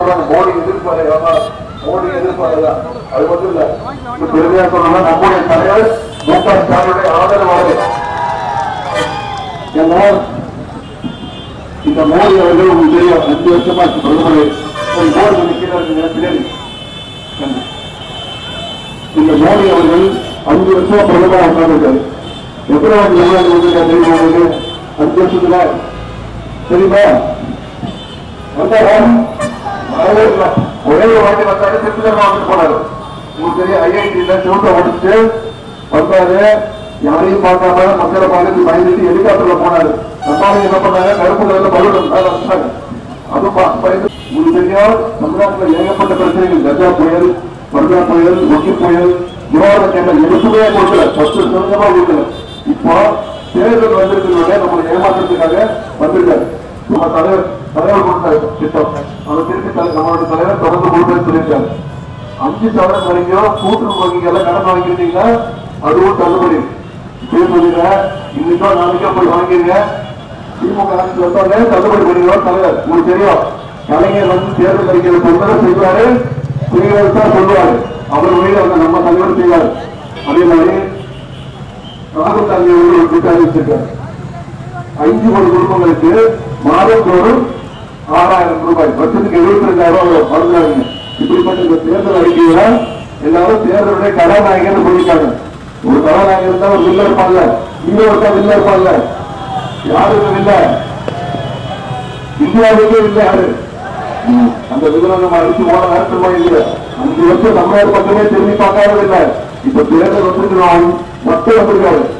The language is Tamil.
சொல்றாங்க மோடி எதிர்ப்பாரு ஆமா மோடி எதிர்ப்பாரு அது மட்டும் இல்ல இப்ப பெருமையா சொல்லணும்னா நம்முடைய தலைவர் மு க ஸ்டாலினுடைய ஆதரவாளர் ஏன்னா இந்த மோடி அவர்கள் உங்களுக்கு தெரியும் அஞ்சு வருஷமா பிரதமர் ஒரு போர்டு நிற்கிறார் பின்னாடி இந்த மோடி அவர்கள் அஞ்சு வருஷமா பிரதமர் உட்கார்ந்துருக்காரு எத்தனை வாட்டி வெளிநாடு வந்திருக்கா தெரியுமா உங்களுக்கு அஞ்சு வருஷத்துல தெரியுமா வந்தாரா வரவே இல்லை ஒரே ஒரு வாட்டி வந்தாரு திருப்பதிமா வந்து போனாரு உங்களுக்கு தெரியும் ஐஐடியில சிவத்தை முடிச்சுட்டு வந்தாரு யாரையும் பார்க்காம மக்களை பார்த்து பயந்துட்டு ஹெலிகாப்டர்ல போனாரு நம்மளால என்ன பண்ணாங்க கருப்பு கலர்ல பலூன் மேல வச்சாங்க அதுவும் பார்த்து பயந்து உங்களுக்கு தெரியும் தமிழ்நாட்டுல ஏகப்பட்ட பிரச்சனைகள் கஜா புயல் வர்தா புயல் ஒக்கி புயல் நிவாரண கேண்டல் எதுக்குமே கொடுக்கல பத்து சதவீதமா கொடுக்கல இப்போ தேர்தல் வந்திருக்கிறவங்க நம்மளை ஏமாற்றுறதுக்காக வந்திருக்காரு நம்ம தலைவர் தலைவர் கொடுத்தாரு திட்டம் அதை திருப்பி தலை- நம்மளுடைய தலைவர் தொடர்ந்து கொடுப்பேன்னு சொல்லியிருக்காரு அஞ்சு சவரம் வரைக்கும் கூட்டுறவு வங்கிகளை கடன் வாங்கிருந்தீங்கன்னா அதுவும் தள்ளுபடி இப்படியே சொல்லுங்க இன்னைக்கோ நாளைக்கோ போய் வாங்கிருங்க திமுக ஆட்சி வந்தோடனே தள்ளுபடி பண்ணிடுவோம் தலைவர் உங்களுக்கு தெரியும் கலைஞர் வந்து தேர்தல் அறிக்கையில் சொன்னதை செய்வாரு செய்வது தான் சொல்லுவாரு அவர் வழியில் வந்து நம்ம தலைவர் செய்வார் அதே மாதிரி ராகுல் காந்தி அவர்கள் ஒரு கூட்டம் அறிவிச்சிருக்காரு ஐந்து கோடி குடும்பங்களுக்கு மாதந்தோறும் ஆறாயிரம் ரூபாய் வருஷத்துக்கு எழுபத்தி ரெண்டாயிரம் ரூபாய் வழங்குறாங்க இப்படிப்பட்ட இந்த தேர்தல் அறிக்கையில எல்லாரும் தேர்தலுடைய கதாநாயகன் சொல்லியிருக்காங்க ஒரு கதாநாயகன் இருந்தா ஒரு வில்ல இருப்பாங்க ஹீரோ இருக்கா வில்ல இருப்பாங்க யாருக்கு வில்ல இந்தியாவுக்கே இல்லை யாரு ம், அந்த வில்ல நம்ம அடிச்சு போன நேரத்தில் இல்லையா அஞ்சு வருஷம் தமிழ்நாடு பக்கமே திரும்பி பார்க்காதது இல்லை இப்ப தேர்தல் வந்திருக்கிறோம் மக்கள் வந்திருக்காரு